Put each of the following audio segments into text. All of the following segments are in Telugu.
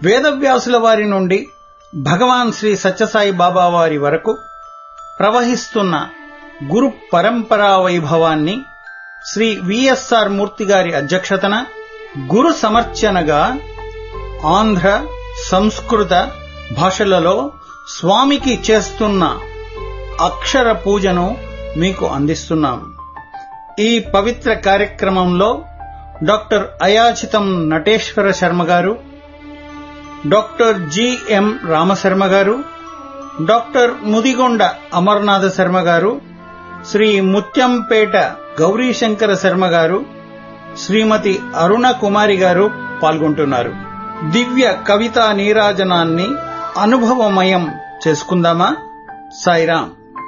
వేదవ్యాసుల వారి నుండి భగవాన్ శ్రీ సత్యసాయి బాబా వారి వరకు ప్రవహిస్తున్న గురు పరంపరా వైభవాన్ని శ్రీ విఎస్ఆర్ మూర్తి గారి అధ్యక్షతన గురు సమర్చనగా ఆంధ్ర సంస్కృత భాషలలో స్వామికి చేస్తున్న అక్షర పూజను మీకు అందిస్తున్నాం ఈ పవిత్ర కార్యక్రమంలో డాక్టర్ అయాచితం నటేశ్వర శర్మ గారు డాక్టర్ జిఎం రామశర్మ గారు డాక్టర్ ముదిగొండ అమర్నాథ శర్మ గారు శ్రీ ముత్యంపేట గౌరీశంకర శర్మ గారు శ్రీమతి అరుణ కుమారి గారు పాల్గొంటున్నారు దివ్య కవితా నీరాజనాన్ని అనుభవమయం చేసుకుందామా సాయిరాం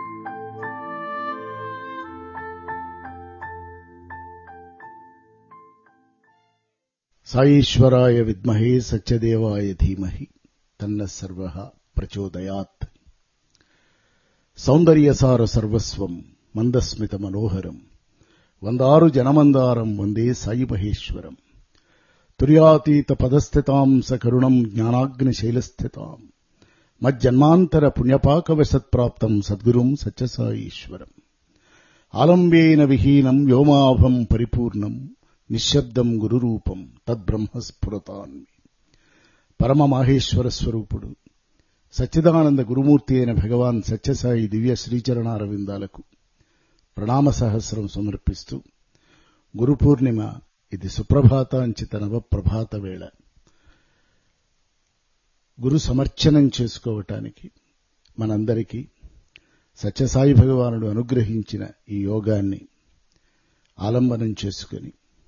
సాయీశ్వరాయ విద్మహే సత్యదేవాయ ధీమహి తన్న సర్వ ప్రచోదయాత్ సౌందర్యసార సర్వస్వం మందస్మిత మనోహరం వందారు జనమందారం వందే సాయి మహేశ్వరం తుర్యాతీత పదస్థితాం సకరుణం జ్ఞానాగ్నిశైలస్థితాం మజ్జన్మాంతర పుణ్యపాకవశత్ప్రాప్తం సద్గురుం సత్యసాయీశ్వరం ఆలంబేన విహీనం వ్యోమాభం పరిపూర్ణం నిశ్శబ్దం గురురూపం తద్బ్రహ్మస్ఫురతాన్వి పరమ మాహేశ్వర స్వరూపుడు సచ్చిదానంద గురుమూర్తి అయిన భగవాన్ సత్యసాయి దివ్య శ్రీచరణారవిందాలకు ప్రణామ సహస్రం సమర్పిస్తూ గురు పూర్ణిమ ఇది సుప్రభాతాంచిత నవ ప్రభాత వేళ గురు సమర్చనం చేసుకోవటానికి మనందరికీ సత్యసాయి భగవానుడు అనుగ్రహించిన ఈ యోగాన్ని ఆలంబనం చేసుకుని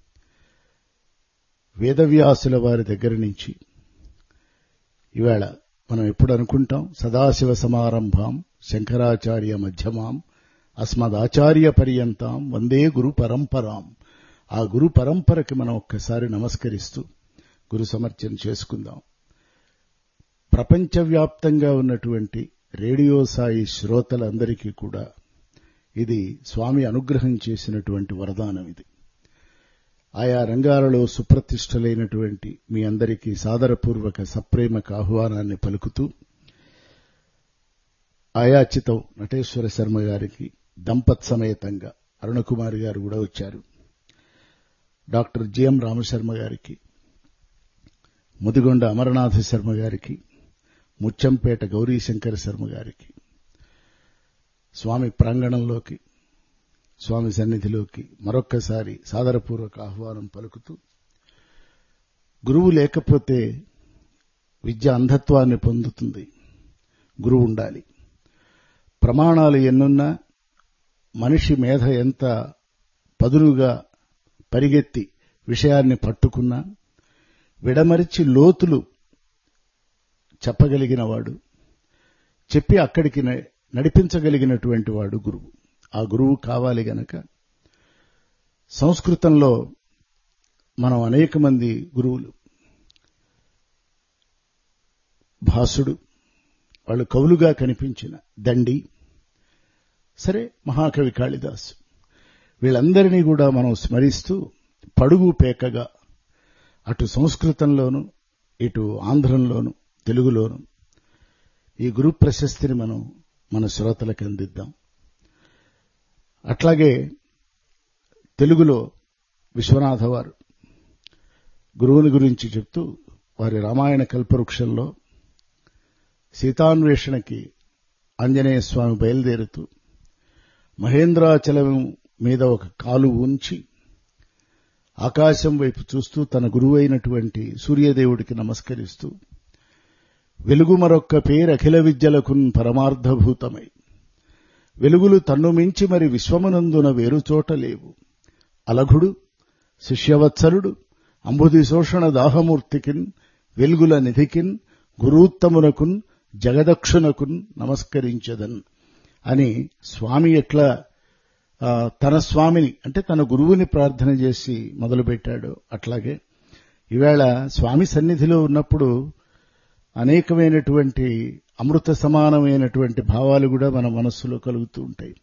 వేదవ్యాసుల వారి దగ్గర నుంచి ఇవాళ మనం ఎప్పుడు అనుకుంటాం సదాశివ సమారంభాం శంకరాచార్య మధ్యమాం అస్మదాచార్య పర్యంతాం వందే గురు పరంపరాం ఆ గురు పరంపరకి మనం ఒక్కసారి నమస్కరిస్తూ గురు సమర్చన చేసుకుందాం ప్రపంచవ్యాప్తంగా ఉన్నటువంటి రేడియో సాయి శ్రోతలందరికీ కూడా ఇది స్వామి అనుగ్రహం చేసినటువంటి వరదానం ఇది ఆయా రంగాలలో సుప్రతిష్ఠులైనటువంటి మీ అందరికీ సాదరపూర్వక సప్రేమక ఆహ్వానాన్ని పలుకుతూ ఆయాచితం నటేశ్వర శర్మ గారికి దంపత్ సమేతంగా అరుణకుమారి గారు కూడా వచ్చారు డాక్టర్ జిఎం రామశర్మ గారికి ముదిగొండ అమరనాథ శర్మ గారికి ముచ్చంపేట గౌరీశంకర శర్మ గారికి స్వామి ప్రాంగణంలోకి స్వామి సన్నిధిలోకి మరొక్కసారి సాదరపూర్వక ఆహ్వానం పలుకుతూ గురువు లేకపోతే విద్య అంధత్వాన్ని పొందుతుంది గురువు ఉండాలి ప్రమాణాలు ఎన్నున్నా మనిషి మేధ ఎంత పదునుగా పరిగెత్తి విషయాన్ని పట్టుకున్నా విడమరిచి లోతులు చెప్పగలిగిన వాడు చెప్పి అక్కడికి నడిపించగలిగినటువంటి వాడు గురువు ఆ గురువు కావాలి గనక సంస్కృతంలో మనం అనేక మంది గురువులు భాసుడు వాళ్ళు కవులుగా కనిపించిన దండి సరే మహాకవి కాళిదాసు వీళ్ళందరినీ కూడా మనం స్మరిస్తూ పడుగు పేకగా అటు సంస్కృతంలోను ఇటు ఆంధ్రంలోను తెలుగులోను ఈ గురు ప్రశస్తిని మనం మన శ్రోతలకు అందిద్దాం అట్లాగే తెలుగులో విశ్వనాథ వారు గురువుని గురించి చెప్తూ వారి రామాయణ కల్పవృక్షంలో సీతాన్వేషణకి ఆంజనేయ స్వామి బయలుదేరుతూ మహేంద్రాచలం మీద ఒక కాలు ఉంచి ఆకాశం వైపు చూస్తూ తన గురువైనటువంటి సూర్యదేవుడికి నమస్కరిస్తూ వెలుగు మరొక్క పేరు అఖిల విద్యలకున్ పరమార్థభూతమై వెలుగులు తన్ను మించి మరి విశ్వమునందున వేరుచోట లేవు అలఘుడు శిష్యవత్సలుడు అంబుది శోషణ దాహమూర్తికిన్ వెలుగుల నిధికిన్ గురూత్తమునకున్ జగదక్షునకున్ నమస్కరించదన్ అని స్వామి ఎట్లా తన స్వామిని అంటే తన గురువుని ప్రార్థన చేసి మొదలుపెట్టాడు అట్లాగే ఈవేళ స్వామి సన్నిధిలో ఉన్నప్పుడు అనేకమైనటువంటి అమృత సమానమైనటువంటి భావాలు కూడా మన మనస్సులో కలుగుతూ ఉంటాయి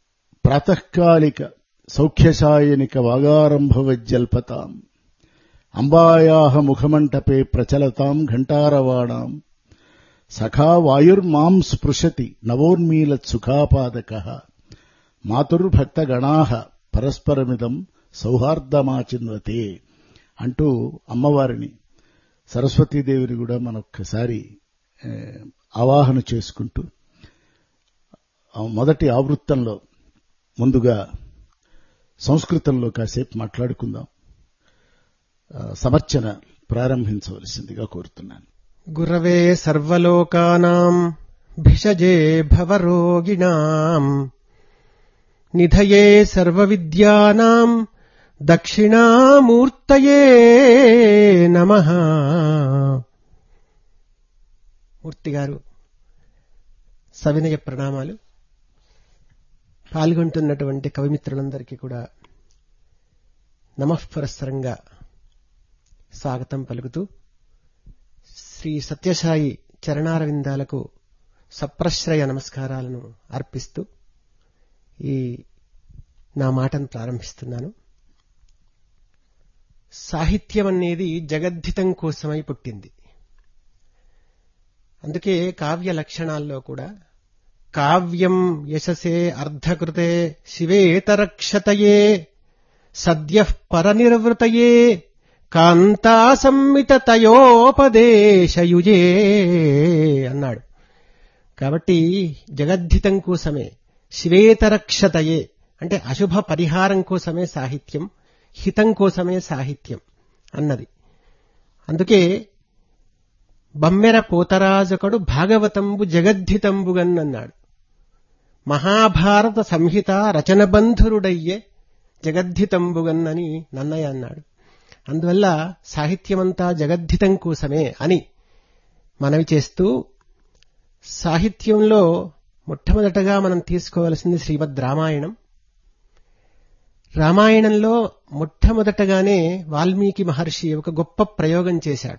ప్రాతకాలిక సౌఖ్యశాయనిక వాగారంభవజ్జల్పతాం అంబాయాహ ముఖమంటపే ప్రచలతాం ఘంటారవాణాం సఖా వాయుర్మాం స్పృశతి నవోన్మీలత్సుఖాపాదక మాతుర్భక్తగణా పరస్పరమిదం సౌహార్దమాచిన్వతే అంటూ అమ్మవారిని సరస్వతీదేవిని కూడా మనొక్కసారి ఏ, ఆవాహన చేసుకుంటూ ఆ మొదటి ఆవృత్తంలో ముందుగా సంస్కృతంలో కాసేపు మాట్లాడుకుందాం ఆ, సమర్చన ప్రారంభించవలసిందిగా కోరుతున్నాను గురవే సర్వలోకానాం భిషజే భవరోగిణాం నిధయే సర్వవిద్యానాం దక్షిణామూర్తయే నమః మూర్తి గారు సవినయ ప్రణామాలు పాల్గొంటున్నటువంటి కవిమిత్రులందరికీ కూడా నమఃపురస్సరంగా స్వాగతం పలుకుతూ శ్రీ సత్యసాయి చరణారవిందాలకు సప్రశ్రయ నమస్కారాలను అర్పిస్తూ ఈ నా మాటను ప్రారంభిస్తున్నాను సాహిత్యం అనేది జగద్ధితం కోసమై పుట్టింది అందుకే కావ్య లక్షణాల్లో కూడా కావ్యం యశసే అర్ధకృతే శివేతరక్షతయే సద్య పరనిర్వృతయే కాంతా సంమితతయోపదేశయుజే అన్నాడు కాబట్టి జగద్ధితం కోసమే శివేతరక్షతయే అంటే అశుభ పరిహారం కోసమే సాహిత్యం హితం కోసమే సాహిత్యం అన్నది అందుకే బమ్మెర పోతరాజుకడు భాగవతంబు జగద్ధితంబుగన్ అన్నాడు మహాభారత సంహిత రచనబంధురుడయ్యే జగద్ధితంబుగన్ అని నన్నయ్య అన్నాడు అందువల్ల సాహిత్యమంతా జగద్ధితం కోసమే అని మనవి చేస్తూ సాహిత్యంలో మొట్టమొదటగా మనం తీసుకోవలసింది శ్రీమద్ రామాయణం రామాయణంలో మొట్టమొదటగానే వాల్మీకి మహర్షి ఒక గొప్ప ప్రయోగం చేశాడు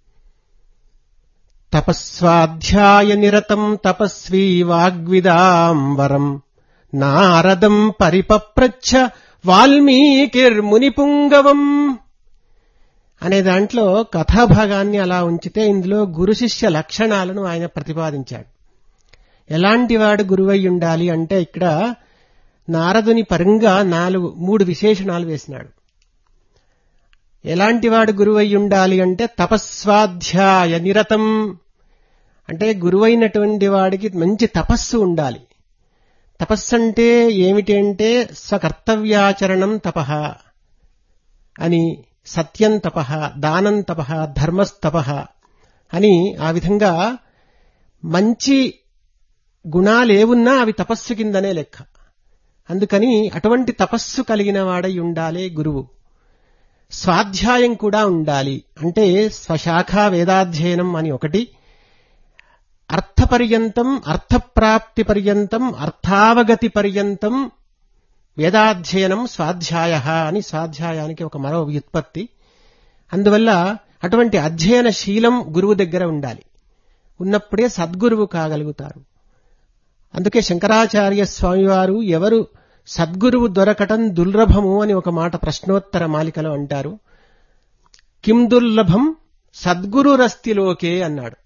తపస్వాధ్యాయ నిరతం తపస్వీ వాగ్విదాంబరం నారదం పరిపప్రచ్ఛ వాల్మీకిర్మునిపుంగవం అనే దాంట్లో కథాభాగాన్ని అలా ఉంచితే ఇందులో గురు శిష్య లక్షణాలను ఆయన ప్రతిపాదించాడు ఎలాంటి వాడు గురువై ఉండాలి అంటే ఇక్కడ నారదుని పరంగా నాలుగు మూడు విశేషణాలు వేసినాడు ఎలాంటి వాడు గురువై ఉండాలి అంటే తపస్వాధ్యాయ నిరతం అంటే గురువైనటువంటి వాడికి మంచి తపస్సు ఉండాలి తపస్సు అంటే ఏమిటి అంటే స్వకర్తవ్యాచరణం తప అని సత్యం తప దానం తప ధర్మస్తప అని ఆ విధంగా మంచి గుణాలేవున్నా అవి తపస్సు కిందనే లెక్క అందుకని అటువంటి తపస్సు కలిగిన వాడై ఉండాలి గురువు స్వాధ్యాయం కూడా ఉండాలి అంటే స్వశాఖ వేదాధ్యయనం అని ఒకటి అర్థపర్యంతం అర్థప్రాప్తి పర్యంతం అర్థావగతి పర్యంతం వేదాధ్యయనం స్వాధ్యాయ అని స్వాధ్యాయానికి ఒక మరో వ్యుత్పత్తి అందువల్ల అటువంటి అధ్యయన శీలం గురువు దగ్గర ఉండాలి ఉన్నప్పుడే సద్గురువు కాగలుగుతారు అందుకే శంకరాచార్య స్వామివారు ఎవరు సద్గురువు దొరకటం దుర్లభము అని ఒక మాట ప్రశ్నోత్తర మాలికలో అంటారు కిం దుర్లభం సద్గురురస్తిలోకే అన్నాడు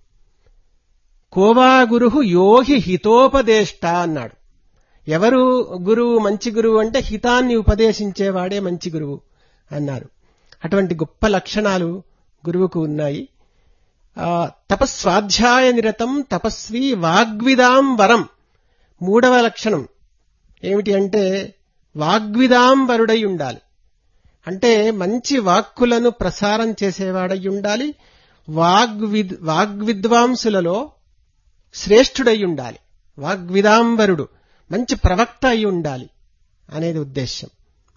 కోవా గురు యోహి హితోపదేష్ట అన్నాడు ఎవరు గురువు మంచి గురువు అంటే హితాన్ని ఉపదేశించేవాడే మంచి గురువు అన్నారు అటువంటి గొప్ప లక్షణాలు గురువుకు ఉన్నాయి ఆ, తపస్వాధ్యాయ నిరతం తపస్వి వాగ్విదాం వరం మూడవ లక్షణం ఏమిటి అంటే వాగ్విదాం వరుడై ఉండాలి అంటే మంచి వాక్కులను ప్రసారం చేసేవాడై ఉండాలి వాగ్విద్ వాగ్విద్వాంసులలో శ్రేష్ఠుడై ఉండాలి వాగ్విదాంబరుడు మంచి ప్రవక్త అయి ఉండాలి అనేది ఉద్దేశ్యం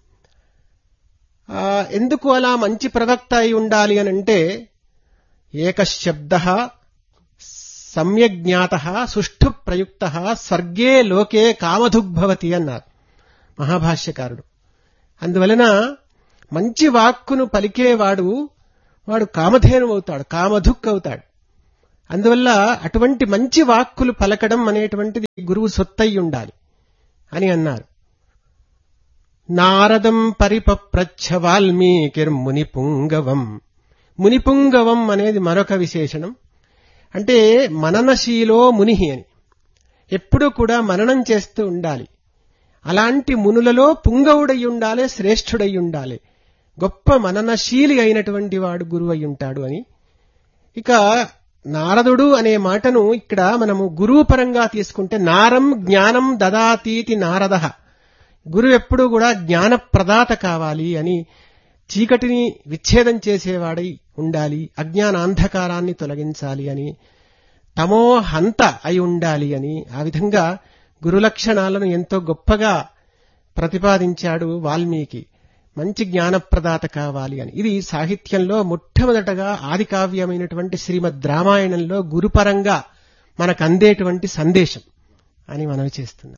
ఆ, ఎందుకు అలా మంచి ప్రవక్త అయి ఉండాలి అని అంటే ఏకశబ్ద సమ్యజ్ఞాత సుష్ఠు ప్రయుక్త స్వర్గే లోకే కామధుగ్భవతి అన్నారు మహాభాష్యకారుడు అందువలన మంచి వాక్కును పలికేవాడు వాడు కామధేను అవుతాడు కామధుక్ అవుతాడు అందువల్ల అటువంటి మంచి వాక్కులు పలకడం అనేటువంటిది గురువు సొత్తయి ఉండాలి అని అన్నారు నారదం పరిపప్రచ్ఛ వాల్మీకిర్మునిపుంగవం మునిపుంగవం అనేది మరొక విశేషణం అంటే మననశీలో ముని అని ఎప్పుడూ కూడా మననం చేస్తూ ఉండాలి అలాంటి మునులలో పుంగవుడై ఉండాలి శ్రేష్ఠుడై ఉండాలి గొప్ప మననశీలి అయినటువంటి వాడు గురువై ఉంటాడు అని ఇక నారదుడు అనే మాటను ఇక్కడ మనము గురువు పరంగా తీసుకుంటే నారం జ్ఞానం దదాతీతి నారద గురువు ఎప్పుడూ కూడా జ్ఞాన ప్రదాత కావాలి అని చీకటిని విచ్ఛేదం చేసేవాడై ఉండాలి అజ్ఞానాంధకారాన్ని తొలగించాలి అని తమో హంత అయి ఉండాలి అని ఆ విధంగా గురు లక్షణాలను ఎంతో గొప్పగా ప్రతిపాదించాడు వాల్మీకి మంచి జ్ఞానప్రదాత కావాలి అని ఇది సాహిత్యంలో మొట్టమొదటగా ఆది కావ్యమైనటువంటి శ్రీమద్ రామాయణంలో గురుపరంగా మనకు అందేటువంటి సందేశం అని మనవి చేస్తున్నాం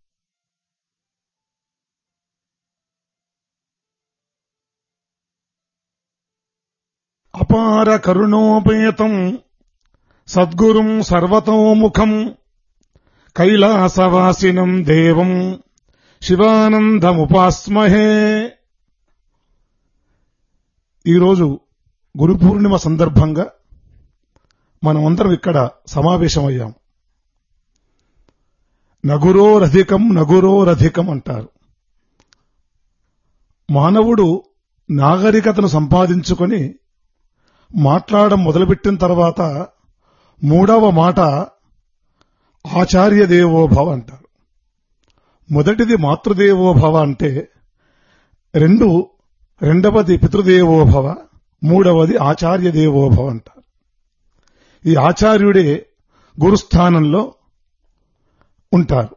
అపార కరుణోపేతం సద్గురుం సర్వతోముఖం కైలాసవాసినం దేవం శివానందముపాస్మహే ఈరోజు గురు పూర్ణిమ సందర్భంగా మనమందరం ఇక్కడ సమావేశమయ్యాం నగురోరధికం నగురోరధికం అంటారు మానవుడు నాగరికతను సంపాదించుకొని మాట్లాడడం మొదలుపెట్టిన తర్వాత మూడవ మాట ఆచార్య దేవోభవ అంటారు మొదటిది మాతృదేవోభవ అంటే రెండు రెండవది పితృదేవోభవ మూడవది ఆచార్య దేవోభవ అంటారు ఈ ఆచార్యుడే గురుస్థానంలో ఉంటారు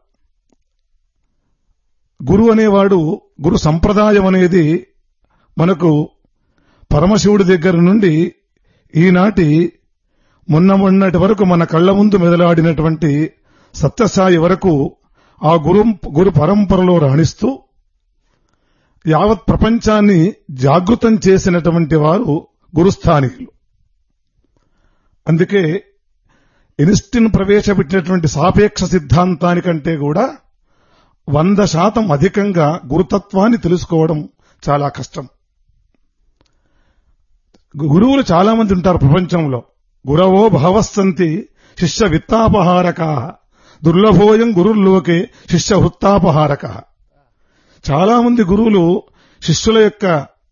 గురు అనేవాడు గురు సంప్రదాయం అనేది మనకు పరమశివుడి దగ్గర నుండి ఈనాటి మొన్న మొన్నటి వరకు మన కళ్ల ముందు మెదలాడినటువంటి సత్యసాయి వరకు ఆ గురు గురు పరంపరలో రాణిస్తూ యావత్ ప్రపంచాన్ని జాగృతం చేసినటువంటి వారు గురుస్థానికులు అందుకే ఎనిస్టిన్ ప్రవేశపెట్టినటువంటి సాపేక్ష సిద్ధాంతానికంటే కూడా వంద శాతం అధికంగా గురుతత్వాన్ని తెలుసుకోవడం చాలా కష్టం గురువులు చాలా మంది ఉంటారు ప్రపంచంలో గురవో భవస్సంతి శిష్య విత్తాపహారక దుర్లభోయం గురుల్లోకే శిష్య వృత్తాపహారక చాలా మంది గురువులు శిష్యుల యొక్క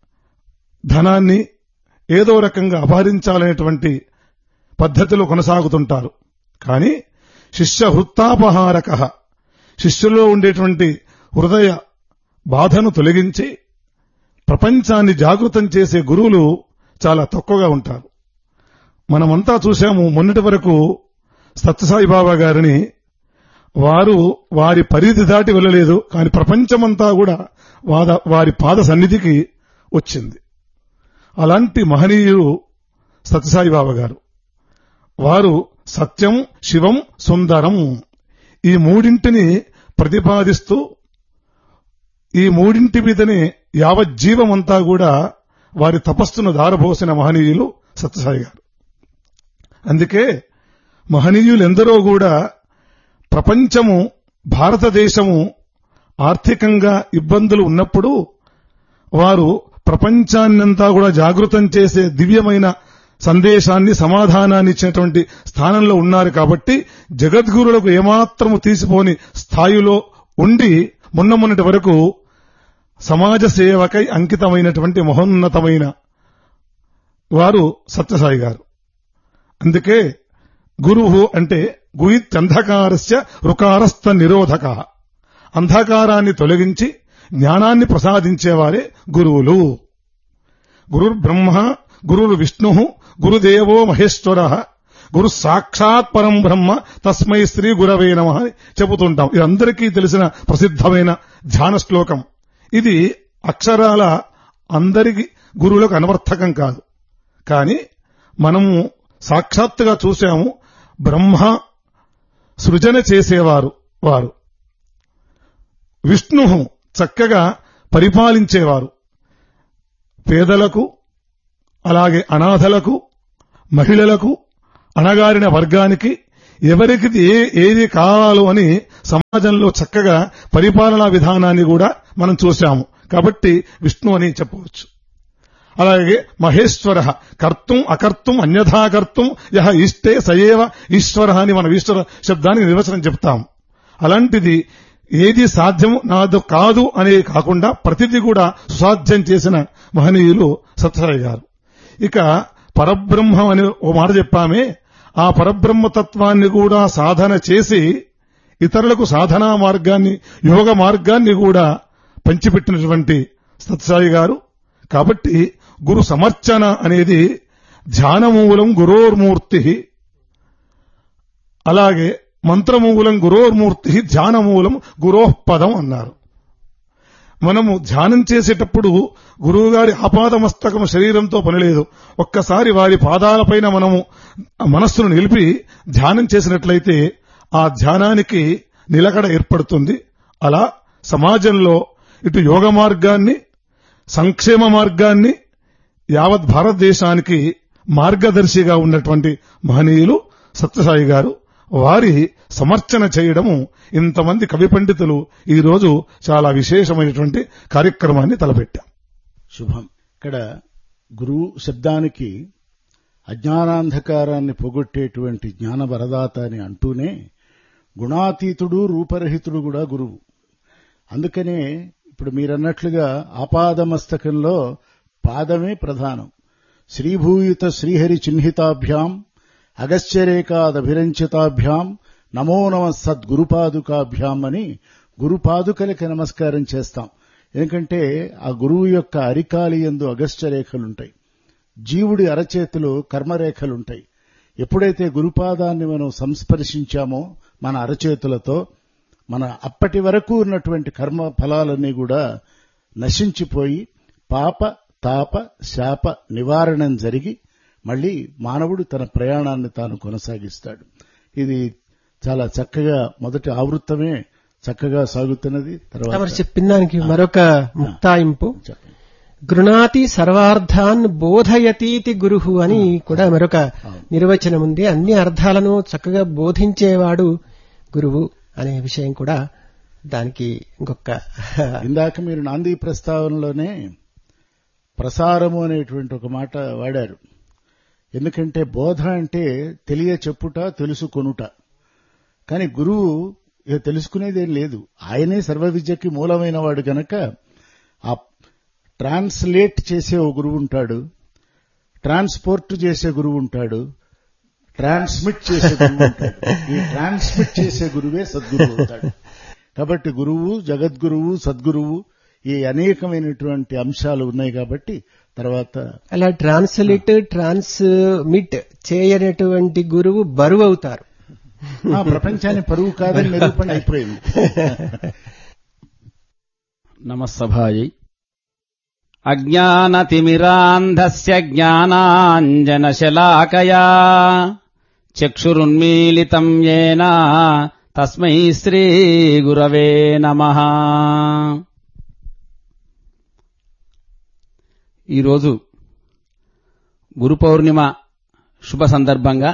ధనాన్ని ఏదో రకంగా అపహరించాలనేటువంటి పద్ధతిలో కొనసాగుతుంటారు కానీ శిష్య వృత్తాపహారక శిష్యుల్లో ఉండేటువంటి హృదయ బాధను తొలగించి ప్రపంచాన్ని జాగృతం చేసే గురువులు చాలా తక్కువగా ఉంటారు మనమంతా చూశాము మొన్నటి వరకు సత్యసాయి బాబా గారిని వారు వారి పరిధి దాటి వెళ్ళలేదు కానీ ప్రపంచమంతా కూడా వాద వారి పాద సన్నిధికి వచ్చింది అలాంటి మహనీయుడు సత్యసాయి బాబా గారు వారు సత్యం శివం సుందరం ఈ మూడింటిని ప్రతిపాదిస్తూ ఈ మూడింటి మీదనే యావజ్జీవమంతా కూడా వారి తపస్సును దారబోసిన మహనీయులు సత్యసాయి గారు అందుకే మహనీయులెందరో కూడా ప్రపంచము భారతదేశము ఆర్థికంగా ఇబ్బందులు ఉన్నప్పుడు వారు ప్రపంచాన్నంతా కూడా జాగృతం చేసే దివ్యమైన సందేశాన్ని సమాధానాన్ని ఇచ్చినటువంటి స్థానంలో ఉన్నారు కాబట్టి జగద్గురులకు ఏమాత్రము తీసిపోని స్థాయిలో ఉండి మొన్న మొన్నటి వరకు సమాజ సేవకై అంకితమైనటువంటి మహోన్నతమైన వారు సత్యసాయి గారు అందుకే గురువు అంటే గుయిత్యంధకారస్య రుకారస్థ నిరోధక అంధకారాన్ని తొలగించి జ్ఞానాన్ని ప్రసాదించేవారే గురువులు గురుర్బ్రహ్మ గురుర్ విష్ణు గురుదేవో మహేశ్వర గురు సాక్షాత్ పరం బ్రహ్మ తస్మై శ్రీ గురవే నమ అని చెబుతుంటాం ఇది అందరికీ తెలిసిన ప్రసిద్ధమైన ధ్యాన శ్లోకం ఇది అక్షరాల అందరికి గురువులకు అనవర్థకం కాదు కానీ మనము సాక్షాత్తుగా చూశాము బ్రహ్మ సృజన చేసేవారు వారు విష్ణు చక్కగా పరిపాలించేవారు పేదలకు అలాగే అనాథలకు మహిళలకు అణగారిన వర్గానికి ఎవరికి ఏ ఏది కావాలో అని సమాజంలో చక్కగా పరిపాలనా విధానాన్ని కూడా మనం చూశాము కాబట్టి విష్ణు అని చెప్పవచ్చు అలాగే మహేశ్వర కర్తం అకర్తం అన్యథా కర్తం యహ ఇష్టే సయేవ ఈశ్వర అని మనం ఈశ్వర శబ్దానికి నిర్వచనం చెప్తాం అలాంటిది ఏది సాధ్యం నాదు కాదు అనే కాకుండా ప్రతిదీ కూడా సుసాధ్యం చేసిన మహనీయులు సత్యసాయి గారు ఇక పరబ్రహ్మం అని ఓ మాట చెప్పామే ఆ పరబ్రహ్మతత్వాన్ని కూడా సాధన చేసి ఇతరులకు సాధనా మార్గాన్ని యోగ మార్గాన్ని కూడా పంచిపెట్టినటువంటి సత్యసాయి గారు కాబట్టి గురు సమర్చన అనేది ధ్యానమూలం గురోర్మూర్తి అలాగే మంత్రమూలం గురోర్మూర్తి ధ్యానమూలం గురోపదం అన్నారు మనము ధ్యానం చేసేటప్పుడు గురువుగారి ఆపాదమస్తకం శరీరంతో పనిలేదు ఒక్కసారి వారి పాదాలపైన మనము మనస్సును నిలిపి ధ్యానం చేసినట్లయితే ఆ ధ్యానానికి నిలకడ ఏర్పడుతుంది అలా సమాజంలో ఇటు యోగ మార్గాన్ని సంక్షేమ మార్గాన్ని యావత్ భారతదేశానికి మార్గదర్శిగా ఉన్నటువంటి మహనీయులు సత్యసాయి గారు వారి సమర్చన చేయడము ఇంతమంది కవి పండితులు ఈ రోజు చాలా విశేషమైనటువంటి కార్యక్రమాన్ని తలపెట్టాం శుభం ఇక్కడ గురువు శబ్దానికి అజ్ఞానాంధకారాన్ని పోగొట్టేటువంటి జ్ఞాన వరదాత అని అంటూనే గుణాతీతుడు రూపరహితుడు కూడా గురువు అందుకనే ఇప్పుడు మీరన్నట్లుగా ఆపాదమస్తకంలో పాదమే ప్రధానం శ్రీభూయుత శ్రీహరి చిహ్నితాభ్యాం అగస్త్యరేకాదభిరంచితాభ్యాం నమో నమ సద్గురుపాదుకాభ్యాం అని గురుపాదుకలకి నమస్కారం చేస్తాం ఎందుకంటే ఆ గురువు యొక్క అరికాలి ఎందు అగస్త్యరేఖలుంటాయి జీవుడి అరచేతిలో కర్మరేఖలుంటాయి ఎప్పుడైతే గురుపాదాన్ని మనం సంస్పర్శించామో మన అరచేతులతో మన అప్పటి వరకు ఉన్నటువంటి కర్మ ఫలాలన్నీ కూడా నశించిపోయి పాప తాప శాప నివారణం జరిగి మళ్ళీ మానవుడు తన ప్రయాణాన్ని తాను కొనసాగిస్తాడు ఇది చాలా చక్కగా మొదటి ఆవృత్తమే చక్కగా సాగుతున్నది తమరు తర్వాత చెప్పిన దానికి మరొక ముక్తాయింపు చెప్పండి. గృణాతి సర్వార్థాన్ బోధయతీతి గురుహు అని కూడా మరొక నిర్వచనం ఉంది అన్ని అర్థాలను చక్కగా బోధించేవాడు గురువు అనే విషయం కూడా దానికి ఇంకొక ఇందాక మీరు నాంది ప్రస్తావనలోనే ప్రసారము అనేటువంటి ఒక మాట వాడారు ఎందుకంటే బోధ అంటే తెలియ చెప్పుట తెలుసుకొనుట కానీ గురువు ఇక తెలుసుకునేదేం లేదు ఆయనే సర్వ విద్యకి మూలమైన వాడు గనక ఆ ట్రాన్స్లేట్ చేసే ఓ గురువు ఉంటాడు ట్రాన్స్పోర్ట్ చేసే గురువు ఉంటాడు ట్రాన్స్మిట్ చేసే గురువు ఉంటాడు ఈ ట్రాన్స్మిట్ చేసే గురువే సద్గురువు అవుతాడు కాబట్టి గురువు జగద్గురువు సద్గురువు ఈ అనేకమైనటువంటి అంశాలు ఉన్నాయి కాబట్టి తర్వాత అలా ట్రాన్స్లేట్ ట్రాన్స్మిట్ చేయనటువంటి గురువు బరువు అవుతారు ఆ ప్రపంచాన్ని పరువు కాదని నిరూపణ అయిపోయింది నమస్సభాయై అజ్ఞానతిమిరాంధస్య జ్ఞానాంజనశలాకయా చక్షురున్మీలితం येन తస్మై శ్రీగురవే నమః ఈరోజు గురు పౌర్ణిమ శుభ సందర్భంగా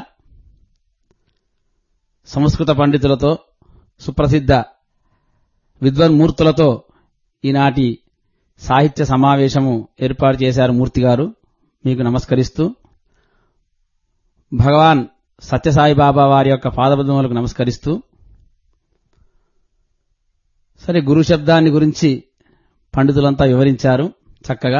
సంస్కృత పండితులతో సుప్రసిద్ధ విద్వన్మూర్తులతో ఈనాటి సాహిత్య సమావేశము ఏర్పాటు చేశారు మూర్తి గారు మీకు నమస్కరిస్తూ భగవాన్ సత్యసాయి బాబా వారి యొక్క పాదపద్మములకు నమస్కరిస్తూ సరే గురు శబ్దాన్ని గురించి పండితులంతా వివరించారు చక్కగా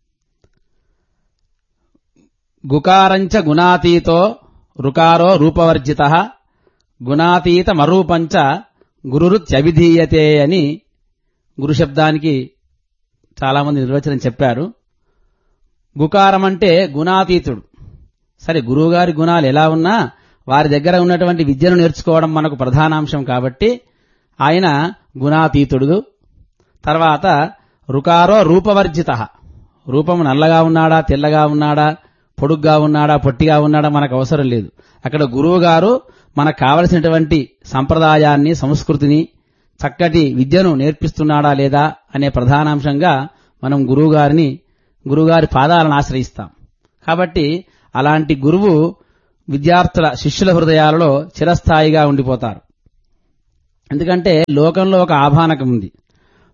గుకారంచ గుణాతీతో రుకారో రూపవర్జిత గుణాతీత మరూపంచ గురురుత్యభిధీయతే అని గురు శబ్దానికి చాలామంది నిర్వచనం చెప్పారు గుకారం అంటే గుణాతీతుడు సరే గురువుగారి గుణాలు ఎలా ఉన్నా వారి దగ్గర ఉన్నటువంటి విద్యను నేర్చుకోవడం మనకు ప్రధానాంశం కాబట్టి ఆయన గుణాతీతుడు తర్వాత రుకారో రూపవర్జిత రూపము నల్లగా ఉన్నాడా తెల్లగా ఉన్నాడా పొడుగ్గా ఉన్నాడా పొట్టిగా ఉన్నాడా మనకు అవసరం లేదు అక్కడ గురువు గారు మనకు కావలసినటువంటి సంప్రదాయాన్ని సంస్కృతిని చక్కటి విద్యను నేర్పిస్తున్నాడా లేదా అనే ప్రధానాంశంగా మనం గురువుగారిని గురువుగారి పాదాలను ఆశ్రయిస్తాం కాబట్టి అలాంటి గురువు విద్యార్థుల శిష్యుల హృదయాలలో చిరస్థాయిగా ఉండిపోతారు ఎందుకంటే లోకంలో ఒక ఆభానకం ఉంది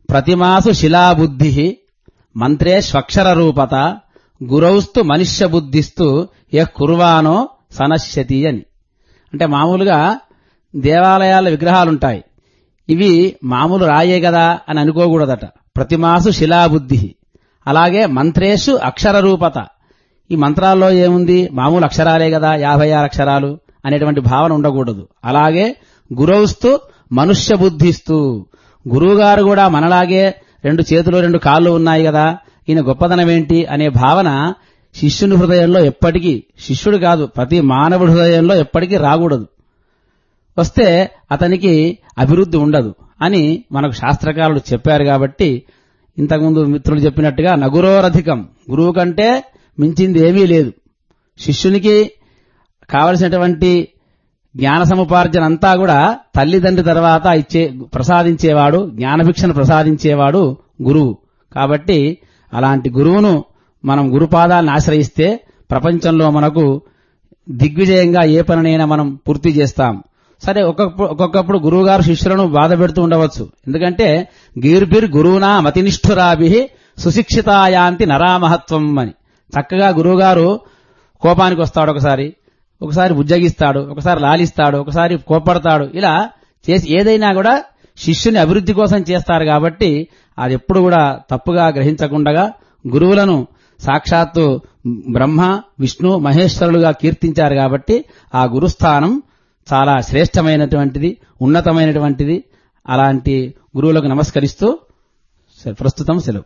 ప్రతిమాసు శిలాబుద్ధి మంత్రే స్వక్షర రూపత గురౌస్తు మనుష్య బుద్ధిస్తూ యః కుర్వానో సనశ్యతి అని అంటే మామూలుగా దేవాలయాల విగ్రహాలుంటాయి ఇవి మామూలు రాయే కదా అని అనుకోకూడదట ప్రతిమాసు శిలాబుద్ధి అలాగే మంత్రేషు అక్షర రూపత ఈ మంత్రాల్లో ఏముంది మామూలు అక్షరాలే కదా యాభై ఆరు అక్షరాలు అనేటువంటి భావన ఉండకూడదు అలాగే గురౌస్తూ మనుష్య బుద్ధిస్తూ గురువుగారు కూడా మనలాగే రెండు చేతులు రెండు కాళ్ళు ఉన్నాయి కదా ఈయన గొప్పదనం ఏంటి అనే భావన శిష్యుని హృదయంలో ఎప్పటికీ శిష్యుడు కాదు ప్రతి మానవుడి హృదయంలో ఎప్పటికీ రాకూడదు వస్తే అతనికి అభివృద్ధి ఉండదు అని మనకు శాస్త్రకారులు చెప్పారు కాబట్టి ఇంతకుముందు మిత్రులు చెప్పినట్టుగా నగురోరధికం గురువు కంటే మించింది ఏమీ లేదు శిష్యునికి కావలసినటువంటి జ్ఞాన సముపార్జన అంతా కూడా తల్లిదండ్రి తర్వాత ఇచ్చే ప్రసాదించేవాడు జ్ఞానభిక్షను ప్రసాదించేవాడు గురువు కాబట్టి అలాంటి గురువును మనం గురుపాదాలను ఆశ్రయిస్తే ప్రపంచంలో మనకు దిగ్విజయంగా ఏ పనినైనా మనం పూర్తి చేస్తాం సరే ఒక్కొక్క- ఒక్కొక్కప్పుడు గురువుగారు శిష్యులను బాధ పెడుతూ ఉండవచ్చు ఎందుకంటే గీర్భిర్ గురువునా మతినిష్ఠురాభి సుశిక్షితాయాంతి నరామహత్వం అని చక్కగా గురువుగారు కోపానికి వస్తాడు ఒకసారి ఒకసారి బుజ్జగిస్తాడు ఒకసారి లాలిస్తాడు ఒకసారి కోపడతాడు ఇలా చేసి ఏదైనా కూడా శిష్యుని అభివృద్ధి కోసం చేస్తారు కాబట్టి అది ఎప్పుడు కూడా తప్పుగా గ్రహించకుండా గురువులను సాక్షాత్తు బ్రహ్మ విష్ణు మహేశ్వరులుగా కీర్తించారు కాబట్టి ఆ గురుస్థానం చాలా శ్రేష్టమైనటువంటిది ఉన్నతమైనటువంటిది అలాంటి గురువులకు నమస్కరిస్తూ సరే, ప్రస్తుతం సెలవు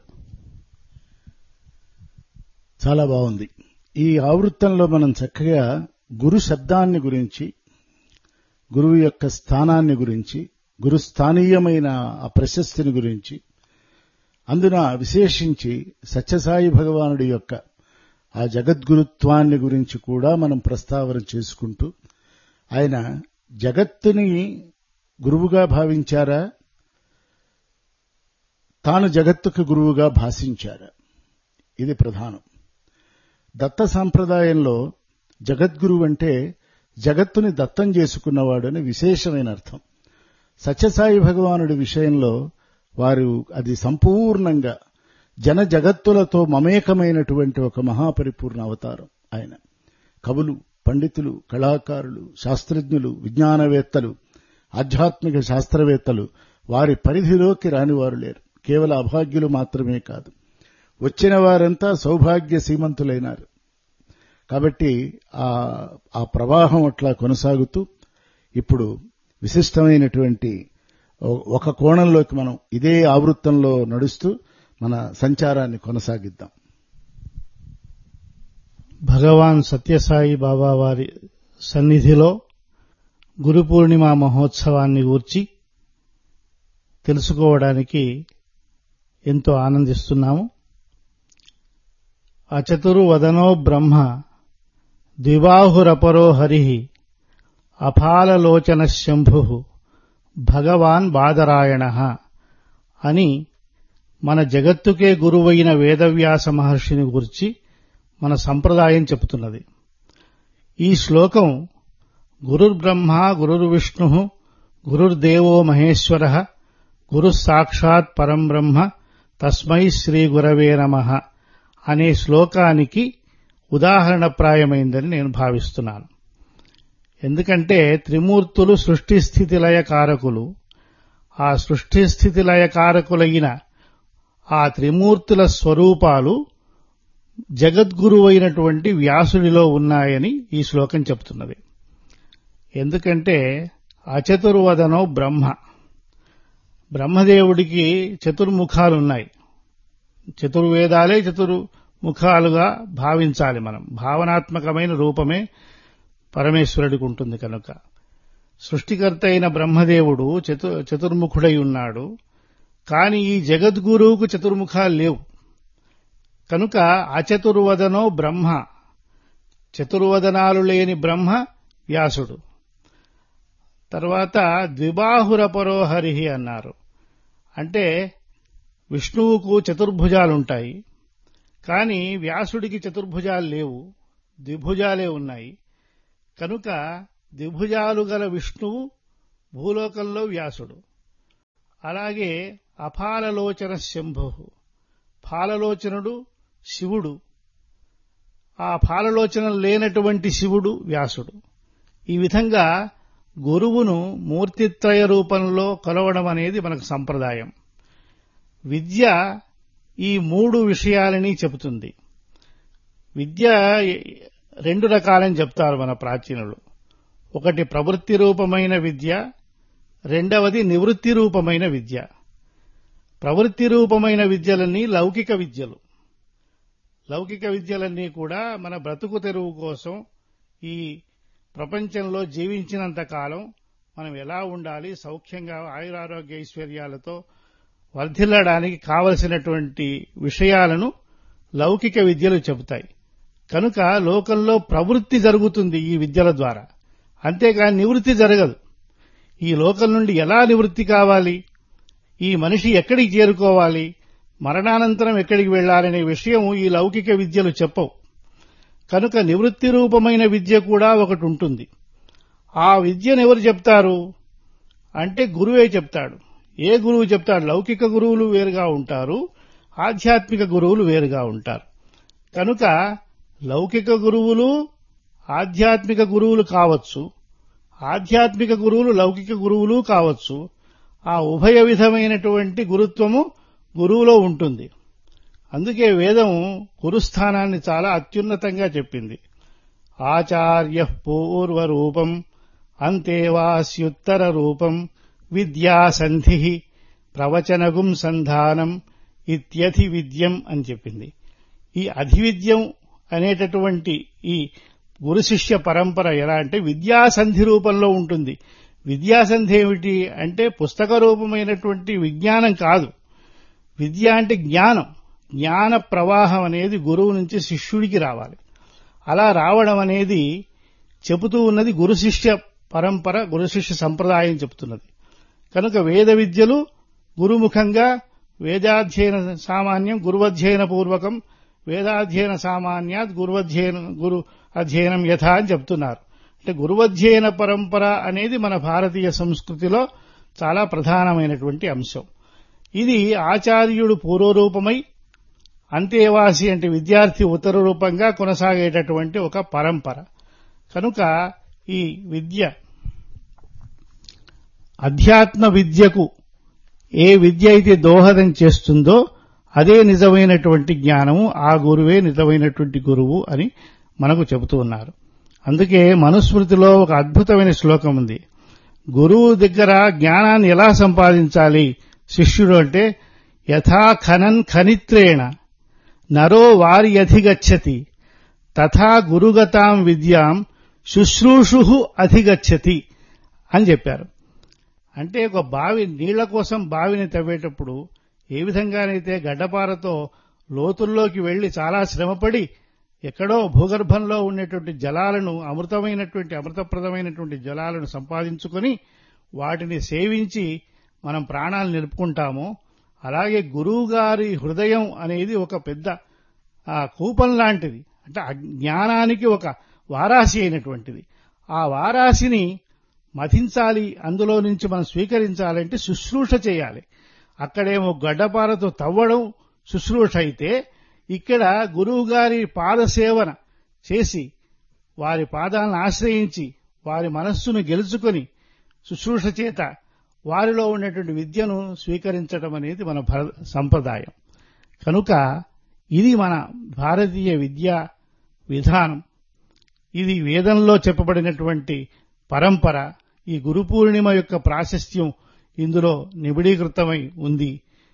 చాలా బాగుంది ఈ ఆవృత్తంలో మనం చక్కగా గురు శబ్దాన్ని గురించి గురువు యొక్క స్థానాన్ని గురించి గురు స్థానీయమైన ఆ ప్రశస్తిని గురించి అందున విశేషించి సత్యసాయి భగవానుడి యొక్క ఆ జగద్గురుత్వాన్ని గురించి కూడా మనం ప్రస్తావన చేసుకుంటూ ఆయన జగత్తుని గురువుగా భావించారా తాను జగత్తుకు గురువుగా భాషించారా ఇది ప్రధానం దత్త సాంప్రదాయంలో జగద్గురువు అంటే జగత్తుని దత్తం చేసుకున్నవాడు అని విశేషమైన అర్థం సత్యసాయి భగవానుడి విషయంలో వారు అది సంపూర్ణంగా జన జగత్తులతో మమేకమైనటువంటి ఒక మహాపరిపూర్ణ అవతారం ఆయన కవులు పండితులు కళాకారులు శాస్త్రజ్ఞులు విజ్ఞానవేత్తలు ఆధ్యాత్మిక శాస్త్రవేత్తలు వారి పరిధిలోకి రానివారు లేరు కేవల అభాగ్యులు మాత్రమే కాదు వచ్చిన వారంతా సౌభాగ్య సీమంతులైనారు కాబట్టి ఆ ఆ ప్రవాహం అట్లా కొనసాగుతూ ఇప్పుడు విశిష్టమైనటువంటి ఒ- ఒక కోణంలోకి మనం ఇదే ఆవృత్తంలో నడుస్తూ మన సంచారాన్ని కొనసాగిద్దాం భగవాన్ సత్యసాయి బాబా వారి సన్నిధిలో గురు పూర్ణిమ మహోత్సవాన్ని గూర్చి తెలుసుకోవడానికి ఎంతో ఆనందిస్తున్నాము అచతుర్వదనో బ్రహ్మ ద్విబాహురపరో హరి అపాలలోచన శంభు భగవాన్ బాదరాయణ అని మన జగత్తుకే గురువైన వేదవ్యాస మహర్షిని గురించి మన సంప్రదాయం చెబుతున్నది ఈ శ్లోకం గురుర్బ్రహ్మ గురుర్విష్ణు గురుర్దేవో మహేశ్వర గురు సాక్షాత్ పరం బ్రహ్మ తస్మై శ్రీ గురవే నమ అనే శ్లోకానికి ఉదాహరణప్రాయమైందని నేను భావిస్తున్నాను ఎందుకంటే త్రిమూర్తులు సృష్టి స్థితి లయ కారకులు ఆ సృష్టి స్థితి లయ కారకులైన ఆ త్రిమూర్తుల స్వరూపాలు జగద్గురువైనటువంటి వ్యాసుడిలో ఉన్నాయని ఈ శ్లోకం చెప్తున్నది ఎందుకంటే అచతుర్వదనో బ్రహ్మ బ్రహ్మదేవుడికి చతుర్ముఖాలున్నాయి చతుర్వేదాలే చతుర్ముఖాలుగా భావించాలి మనం భావనాత్మకమైన రూపమే పరమేశ్వరుడికి ఉంటుంది కనుక సృష్టికర్త అయిన బ్రహ్మదేవుడు చతు చతుర్ముఖుడై ఉన్నాడు కాని ఈ జగద్గురువుకు చతుర్ముఖాలు లేవు కనుక అచతుర్వదనో బ్రహ్మ చతుర్వదనాలు లేని బ్రహ్మ వ్యాసుడు తర్వాత ద్విబాహుర పరోహరి అన్నారు అంటే విష్ణువుకు చతుర్భుజాలుంటాయి కాని వ్యాసుడికి చతుర్భుజాలు లేవు ద్విభుజాలే ఉన్నాయి కనుక ద్విభుజాలు గల విష్ణువు భూలోకంలో వ్యాసుడు అలాగే అఫాలలోచన శంభు ఫాలలోచనుడు శివుడు ఆ ఫాలలోచన లేనటువంటి శివుడు వ్యాసుడు ఈ విధంగా గురువును మూర్తిత్రయ రూపంలో కొలవడం అనేది మనకు సంప్రదాయం విద్య ఈ మూడు విషయాలని చెబుతుంది విద్య రెండు రకాలని చెప్తారు మన ప్రాచీనులు ఒకటి ప్రవృత్తి రూపమైన విద్య రెండవది నివృత్తి రూపమైన విద్య ప్రవృత్తి రూపమైన విద్యలన్నీ లౌకిక విద్యలు లౌకిక విద్యలన్నీ కూడా మన బ్రతుకు తెరువు కోసం ఈ ప్రపంచంలో జీవించినంత కాలం మనం ఎలా ఉండాలి సౌఖ్యంగా ఆయురారోగ్య ఐశ్వర్యాలతో వర్ధిల్లడానికి కావలసినటువంటి విషయాలను లౌకిక విద్యలు చెబుతాయి కనుక లోకంలో ప్రవృత్తి జరుగుతుంది ఈ విద్యల ద్వారా అంతేకాని నివృత్తి జరగదు ఈ లోకం నుండి ఎలా నివృత్తి కావాలి ఈ మనిషి ఎక్కడికి చేరుకోవాలి మరణానంతరం ఎక్కడికి వెళ్లాలనే విషయం ఈ లౌకిక విద్యలు చెప్పవు కనుక నివృత్తి రూపమైన విద్య కూడా ఒకటి ఉంటుంది ఆ విద్యను ఎవరు చెప్తారు అంటే గురువే చెప్తాడు ఏ గురువు చెప్తాడు లౌకిక గురువులు వేరుగా ఉంటారు ఆధ్యాత్మిక గురువులు వేరుగా ఉంటారు కనుక లౌకిక గురువులు ఆధ్యాత్మిక గురువులు కావచ్చు ఆధ్యాత్మిక గురువులు లౌకిక గురువులు కావచ్చు ఆ ఉభయ విధమైనటువంటి గురుత్వము గురువులో ఉంటుంది అందుకే వేదం గురుస్థానాన్ని చాలా అత్యున్నతంగా చెప్పింది ఆచార్య పూర్వరూపం అంతేవాస్యుత్తర రూపం విద్యాసంధి ప్రవచనగుం సంధానం ఇత్యధి విద్యం అని చెప్పింది ఈ అధివిద్యం అనేటటువంటి ఈ గురు శిష్య పరంపర ఎలా అంటే విద్యాసంధి రూపంలో ఉంటుంది విద్యాసంధి ఏమిటి అంటే పుస్తక రూపమైనటువంటి విజ్ఞానం కాదు విద్య అంటే జ్ఞానం జ్ఞాన ప్రవాహం అనేది గురువు నుంచి శిష్యుడికి రావాలి అలా రావడం అనేది చెబుతూ ఉన్నది గురు శిష్య పరంపర గురు శిష్య సంప్రదాయం చెబుతున్నది కనుక వేద విద్యలు గురుముఖంగా వేదాధ్యయన సామాన్యం గురువధ్యయన పూర్వకం వేదాధ్యయన సామాన్యాత్ గురువధ్యయన గురు అధ్యయనం యథ అని చెప్తున్నారు అంటే గురువధ్యయన పరంపర అనేది మన భారతీయ సంస్కృతిలో చాలా ప్రధానమైనటువంటి అంశం ఇది ఆచార్యుడు పూర్వరూపమై అంతేవాసి అంటే విద్యార్థి ఉత్తర రూపంగా కొనసాగేటటువంటి ఒక పరంపర కనుక ఈ విద్య అధ్యాత్మ విద్యకు ఏ విద్య అయితే దోహదం చేస్తుందో అదే నిజమైనటువంటి జ్ఞానము ఆ గురువే నిజమైనటువంటి గురువు అని మనకు చెబుతూ ఉన్నారు అందుకే మనుస్మృతిలో ఒక అద్భుతమైన శ్లోకం ఉంది గురువు దగ్గర జ్ఞానాన్ని ఎలా సంపాదించాలి శిష్యుడు అంటే యథా ఖనన్ ఖనిత్రేణ నరో వారి అధిగచ్చతి తథా గురుగతాం విద్యాం శుశ్రూషు అధిగచ్చతి అని చెప్పారు అంటే ఒక బావి నీళ్ల కోసం బావిని తవ్వేటప్పుడు ఏ విధంగానైతే గడ్డపారతో లోతుల్లోకి వెళ్లి చాలా శ్రమపడి ఎక్కడో భూగర్భంలో ఉండేటువంటి జలాలను అమృతమైనటువంటి అమృతప్రదమైనటువంటి జలాలను సంపాదించుకొని వాటిని సేవించి మనం ప్రాణాలు నిలుపుకుంటామో అలాగే గురువుగారి హృదయం అనేది ఒక పెద్ద ఆ కూపం లాంటిది అంటే ఆ జ్ఞానానికి ఒక వారాసి అయినటువంటిది ఆ వారాసిని మథించాలి అందులో నుంచి మనం స్వీకరించాలంటే శుశ్రూష చేయాలి అక్కడేమో గడ్డపారతో తవ్వడం శుశ్రూష అయితే ఇక్కడ గురువుగారి పాదసేవన చేసి వారి పాదాలను ఆశ్రయించి వారి మనస్సును గెలుచుకొని శుశ్రూష చేత వారిలో ఉన్నటువంటి విద్యను స్వీకరించడం అనేది మన భర- సంప్రదాయం కనుక ఇది మన భారతీయ విద్యా విధానం ఇది వేదంలో చెప్పబడినటువంటి పరంపర ఈ గురు పూర్ణిమ యొక్క ప్రాశస్త్యం ఇందులో నిబిడీకృతమై ఉంది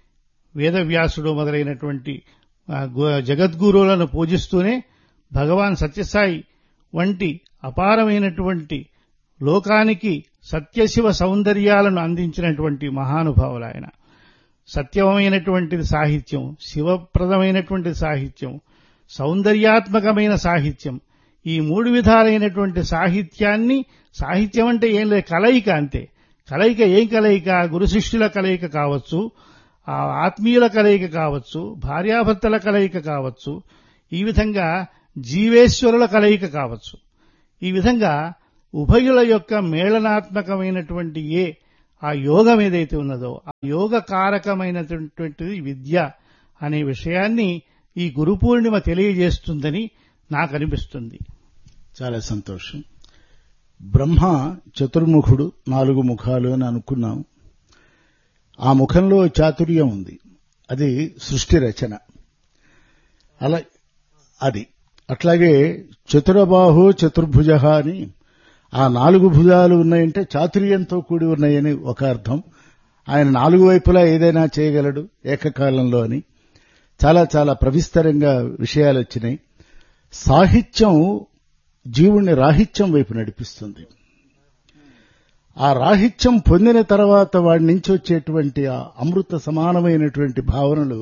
వేదవ్యాసుడు మొదలైనటువంటి ఆ, గు- జగద్గురువులను పూజిస్తూనే భగవాన్ సత్యసాయి వంటి అపారమైనటువంటి లోకానికి సత్యశివ సౌందర్యాలను అందించినటువంటి మహానుభావులు ఆయన సత్యమైనటువంటిది సాహిత్యం శివప్రదమైనటువంటి సాహిత్యం సౌందర్యాత్మకమైన సాహిత్యం ఈ మూడు విధాలైనటువంటి సాహిత్యాన్ని సాహిత్యం అంటే ఏం లేదు కలయిక అంతే కలయిక ఏం కలయిక గురు శిష్యుల కలయిక కావచ్చు ఆ ఆత్మీయుల కలయిక కావచ్చు భార్యాభర్తల కలయిక కావచ్చు ఈ విధంగా జీవేశ్వరుల కలయిక కావచ్చు ఈ విధంగా ఉభయుల యొక్క మేళనాత్మకమైనటువంటి ఏ ఆ యోగం ఏదైతే ఉన్నదో ఆ యోగ కారకమైనటువంటిది విద్య అనే విషయాన్ని ఈ గురు పూర్ణిమ తెలియజేస్తుందని నాకు అనిపిస్తుంది చాలా సంతోషం బ్రహ్మ చతుర్ముఖుడు నాలుగు ముఖాలు అని అనుకున్నాం ఆ ముఖంలో చాతుర్యం ఉంది అది సృష్టి రచన అలా అది అట్లాగే చతురబాహు చతుర్భుజ అని ఆ నాలుగు భుజాలు ఉన్నాయంటే చాతుర్యంతో కూడి ఉన్నాయని ఒక అర్థం ఆయన నాలుగు వైపులా ఏదైనా చేయగలడు ఏకకాలంలో అని చాలా చాలా ప్రవిస్తరంగా విషయాలు వచ్చినాయి సాహిత్యం జీవుణ్ణి రాహిత్యం వైపు నడిపిస్తుంది ఆ రాహిత్యం పొందిన తర్వాత వాడి నుంచి వచ్చేటువంటి ఆ అమృత సమానమైనటువంటి భావనలు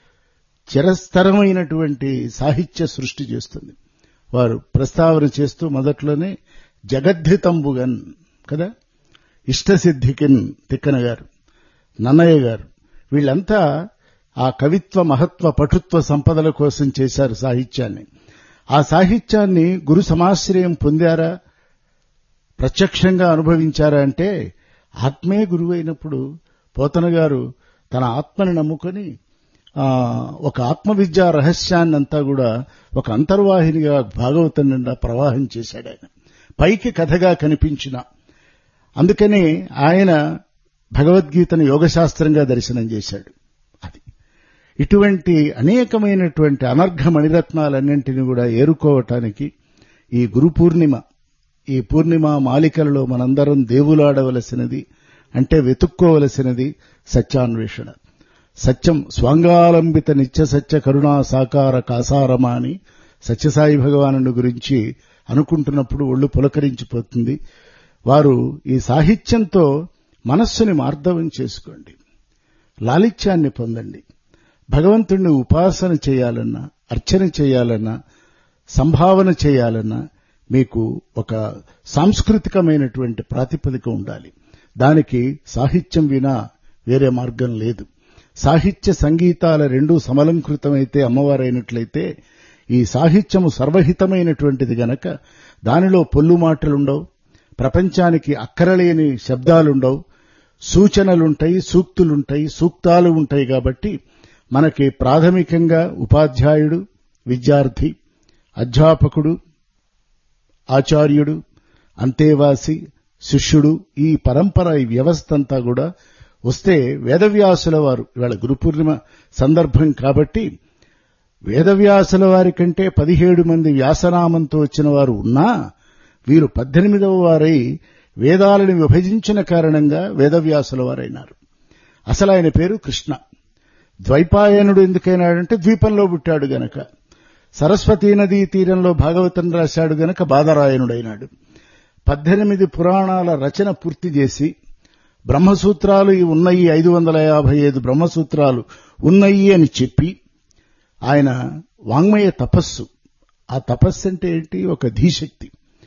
చిరస్థరమైనటువంటి సాహిత్య సృష్టి చేస్తుంది వారు ప్రస్తావన చేస్తూ మొదట్లోనే జగద్ధితంబుగన్ కదా ఇష్టసిద్ధికిన్ తిక్కన గారు నన్నయ్య గారు వీళ్ళంతా ఆ కవిత్వ మహత్వ పటుత్వ సంపదల కోసం చేశారు సాహిత్యాన్ని ఆ సాహిత్యాన్ని గురు సమాశ్రయం పొందారా ప్రత్యక్షంగా అనుభవించారా అంటే ఆత్మే గురువైనప్పుడు పోతన గారు తన ఆత్మని నమ్ముకొని ఆ, ఒక ఆత్మవిద్యా రహస్యాన్నంతా కూడా ఒక అంతర్వాహినిగా భాగవతం నిండా ప్రవాహం చేశాడు ఆయన పైకి కథగా కనిపించిన అందుకని ఆయన భగవద్గీతను యోగశాస్త్రంగా దర్శనం చేశాడు అది ఇటువంటి అనేకమైనటువంటి అనర్ఘ మణిరత్నాలన్నింటినీ కూడా ఏరుకోవటానికి ఈ గురు పూర్ణిమ ఈ పూర్ణిమ మాలికలలో మనందరం దేవులాడవలసినది అంటే వెతుక్కోవలసినది సత్యాన్వేషణ సత్యం స్వాంగాలంబిత నిత్య సత్య కరుణా సాకార కాసారమా అని సత్యసాయి భగవానుడి గురించి అనుకుంటున్నప్పుడు ఒళ్ళు పులకరించిపోతుంది వారు ఈ సాహిత్యంతో మనస్సుని మార్దవం చేసుకోండి లాలిత్యాన్ని పొందండి భగవంతుణ్ణి ఉపాసన చేయాలన్నా అర్చన చేయాలన్నా సంభావన చేయాలన్నా మీకు ఒక సాంస్కృతికమైనటువంటి ప్రాతిపదిక ఉండాలి దానికి సాహిత్యం వినా వేరే మార్గం లేదు సాహిత్య సంగీతాల రెండూ సమలంకృతమైతే అమ్మవారైనట్లయితే ఈ సాహిత్యము సర్వహితమైనటువంటిది గనక దానిలో పొల్లు మాటలుండవు ప్రపంచానికి అక్కరలేని శబ్దాలుండవు సూచనలుంటాయి సూక్తులుంటాయి సూక్తాలు ఉంటాయి కాబట్టి మనకి ప్రాథమికంగా ఉపాధ్యాయుడు విద్యార్థి అధ్యాపకుడు ఆచార్యుడు అంతేవాసి శిష్యుడు ఈ పరంపర ఈ వ్యవస్థ అంతా కూడా వస్తే వేదవ్యాసుల వారు ఇవాళ గురు పూర్ణిమ సందర్భం కాబట్టి వేదవ్యాసుల వారి కంటే పదిహేడు మంది వ్యాసనామంతో వచ్చిన వారు ఉన్నా వీరు పద్దెనిమిదవ వారై వేదాలను విభజించిన కారణంగా వేదవ్యాసుల వారైనారు అసలు ఆయన పేరు కృష్ణ ద్వైపాయనుడు ఎందుకైనాడంటే ద్వీపంలో పుట్టాడు గనక సరస్వతీ నదీ తీరంలో భాగవతం రాశాడు గనక బాదరాయణుడైనాడు పద్దెనిమిది పురాణాల రచన పూర్తి చేసి బ్రహ్మసూత్రాలు ఉన్నాయి ఐదు వందల యాభై ఐదు బ్రహ్మసూత్రాలు ఉన్నాయి అని చెప్పి ఆయన వాంగ్మయ తపస్సు ఆ తపస్సు అంటే ఏంటి ఒక ధీశక్తి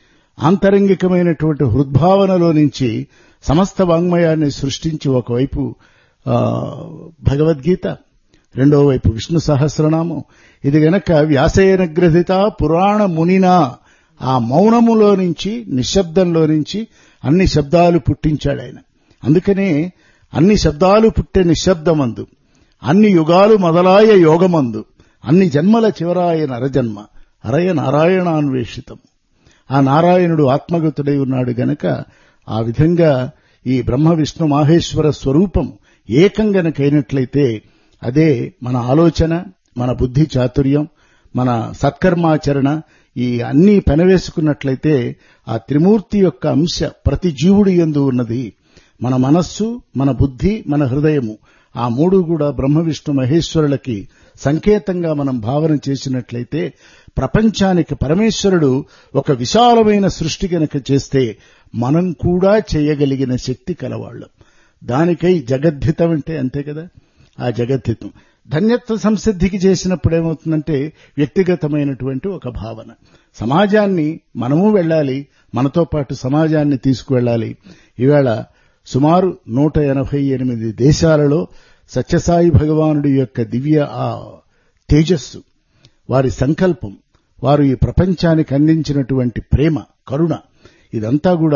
ఆంతరంగికమైనటువంటి హృద్భావనలో నుంచి సమస్త వాంగ్మయాన్ని సృష్టించి ఒకవైపు ఆ, భగవద్గీత రెండో వైపు విష్ణు సహస్రనామం ఇది గనక వ్యాసేన గ్రథిత పురాణ మునినా ఆ మౌనములో నుంచి నిశ్శబ్దంలో నుంచి అన్ని శబ్దాలు పుట్టించాడు ఆయన అందుకనే అన్ని శబ్దాలు పుట్టే నిశ్శబ్దమందు అన్ని యుగాలు మొదలాయ యోగమందు అన్ని జన్మల చివరాయ నరజన్మ అరయ నారాయణాన్వేషితం ఆ నారాయణుడు ఆత్మగతుడై ఉన్నాడు గనక ఆ విధంగా ఈ బ్రహ్మ విష్ణు మాహేశ్వర స్వరూపం ఏకం గనకైనట్లయితే అదే మన ఆలోచన మన బుద్ధి చాతుర్యం మన సత్కర్మాచరణ ఈ అన్నీ పెనవేసుకున్నట్లయితే ఆ త్రిమూర్తి యొక్క అంశ ప్రతి జీవుడి యందు ఉన్నది మన మనస్సు మన బుద్ధి మన హృదయము ఆ మూడు కూడా బ్రహ్మ విష్ణు మహేశ్వరులకి సంకేతంగా మనం భావన చేసినట్లయితే ప్రపంచానికి పరమేశ్వరుడు ఒక విశాలమైన సృష్టి గనక చేస్తే మనం కూడా చేయగలిగిన శక్తి కలవాళ్ళం దానికై జగద్ధితం అంటే అంతే కదా ఆ జగద్ధితం ధన్యత్వ సంసిద్ధికి చేసినప్పుడు ఏమవుతుందంటే వ్యక్తిగతమైనటువంటి ఒక భావన సమాజాన్ని మనము వెళ్ళాలి మనతో పాటు సమాజాన్ని తీసుకువెళ్ళాలి ఈవేళ సుమారు నూట ఎనభై ఎనిమిది దేశాలలో సత్యసాయి భగవానుడి యొక్క దివ్య ఆ తేజస్సు వారి సంకల్పం వారు ఈ ప్రపంచానికి అందించినటువంటి ప్రేమ కరుణ ఇదంతా కూడా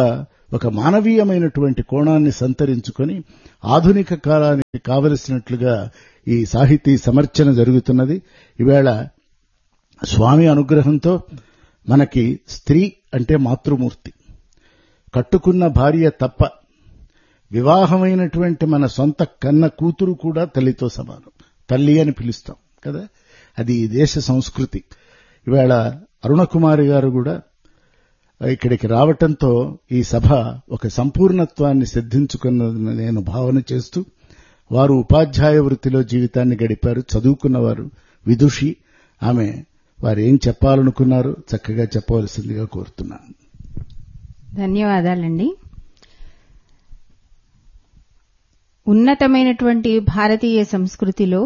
ఒక మానవీయమైనటువంటి కోణాన్ని సంతరించుకొని ఆధునిక కాలానికి కావలసినట్లుగా ఈ సాహితీ సమర్చన జరుగుతున్నది ఈవేళ స్వామి అనుగ్రహంతో మనకి స్త్రీ అంటే మాతృమూర్తి కట్టుకున్న భార్య తప్ప వివాహమైనటువంటి మన సొంత కన్న కూతురు కూడా తల్లితో సమానం తల్లి అని పిలుస్తాం కదా అది ఈ దేశ సంస్కృతి ఇవాళ అరుణకుమారి గారు కూడా ఇక్కడికి రావటంతో ఈ సభ ఒక సంపూర్ణత్వాన్ని సిద్ధించుకున్నదని నేను భావన చేస్తూ వారు ఉపాధ్యాయ వృత్తిలో జీవితాన్ని గడిపారు చదువుకున్నవారు విదుషి ఆమె వారు ఏం చెప్పాలనుకున్నారో చక్కగా చెప్పవలసిందిగా కోరుతున్నాను ధన్యవాదాలండి ఉన్నతమైనటువంటి భారతీయ సంస్కృతిలో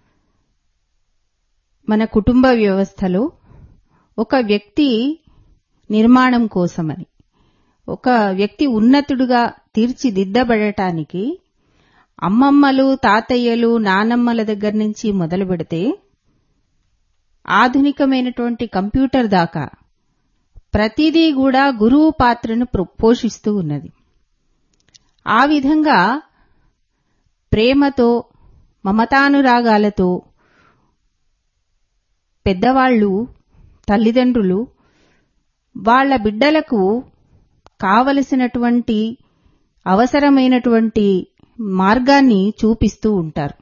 మన కుటుంబ వ్యవస్థలో ఒక వ్యక్తి నిర్మాణం కోసమని ఒక వ్యక్తి ఉన్నతుడుగా తీర్చిదిద్దబడటానికి అమ్మమ్మలు తాతయ్యలు నానమ్మల దగ్గర నుంచి మొదలు పెడితే ఆధునికమైనటువంటి కంప్యూటర్ దాకా ప్రతిదీ కూడా గురువు పాత్రను పోషిస్తూ ఉన్నది ఆ విధంగా ప్రేమతో మమతానురాగాలతో పెద్దవాళ్లు తల్లిదండ్రులు వాళ్ల బిడ్డలకు కావలసినటువంటి అవసరమైనటువంటి మార్గాన్ని చూపిస్తూ ఉంటారు